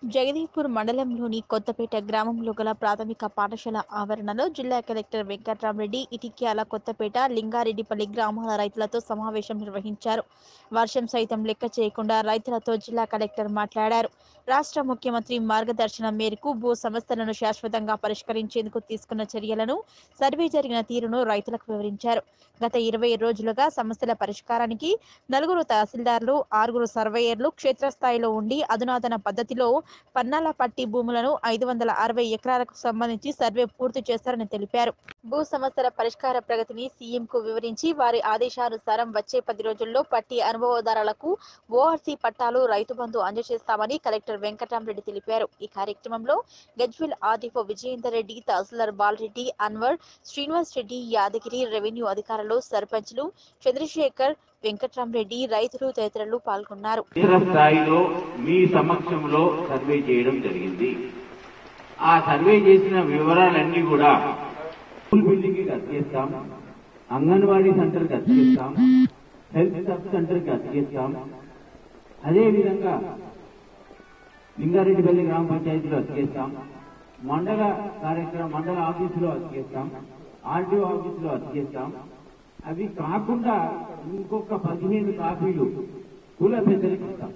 జగదీపూర్ మండలంలోని కొత్తపేట గ్రామంలో గల ప్రాథమిక పాఠశాల ఆవరణలో జిల్లా కలెక్టర్ వెంకట్రామరెడ్డి ఇటిక్యాల కొత్తపేట లింగారెడ్డిపల్లి గ్రామాల రైతులతో సమావేశం నిర్వహించారు వర్షం సైతం లెక్క చేయకుండా రైతులతో జిల్లా కలెక్టర్ మాట్లాడారు రాష్ట్ర ముఖ్యమంత్రి మార్గదర్శనం మేరకు భూ సమస్యలను శాశ్వతంగా పరిష్కరించేందుకు తీసుకున్న చర్యలను సర్వే జరిగిన తీరును రైతులకు వివరించారు గత ఇరవై రోజులుగా సమస్యల పరిష్కారానికి నలుగురు తహసీల్దార్లు ఆరుగురు సర్వేయర్లు క్షేత్రస్థాయిలో ఉండి అధునాతన పద్ధతిలో పన్నాల పట్టి భూములను ఐదు వందల అరవై ఎకరాలకు సంబంధించి సర్వే పూర్తి చేశారని తెలిపారు భూ సమస్యల పరిష్కార ప్రగతిని సీఎంకు వివరించి వారి ఆదేశానుసారం వచ్చే పది రోజుల్లో పట్టి అనుభవదారులకు ఓఆర్సీ పట్టాలు రైతు బంధు అందజేస్తామని కలెక్టర్ వెంకటరామరెడ్డి తెలిపారు ఈ కార్యక్రమంలో గజ్వెల్ ఆదిపో విజయేందర్ రెడ్డి తహసీల్దార్ బాలరెడ్డి అన్వర్ శ్రీనివాస్ రెడ్డి యాదగిరి రెవెన్యూ అధికారులు సర్పంచ్లు చంద్రశేఖర్ వెంకట్రామరెడ్డి రైతులు తదితరులు పాల్గొన్నారు క్షేత్ర స్థాయిలో మీ సమక్షంలో సర్వే చేయడం జరిగింది ఆ సర్వే చేసిన వివరాలన్నీ కూడా స్కూల్ బిల్డింగ్ కి అతికేస్తాం అంగన్వాడీ సెంటర్ కి అతికేస్తాం హెల్త్ సబ్ సెంటర్ కి అతికేస్తాం అదేవిధంగా లింగారెడ్డిపల్లి గ్రామ పంచాయతీలో అతికేస్తాం మండల కార్యక్రమం మండల ఆఫీసులో అతికేస్తాం ఆర్టీఓ ఆఫీసులో అతికేస్తాం అవి కాకుండా ఇంకొక పదిహేను కాపీలు కుల పెద్దలకి ఇస్తాం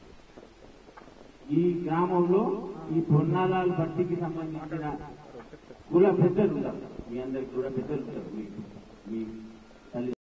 ఈ గ్రామంలో ఈ పొన్నాలాల పట్టికి సంబంధించిన కుల పెద్దలు ఉంటారు మీ అందరికి కూడా పెద్దలు ఉంటారు మీ మీ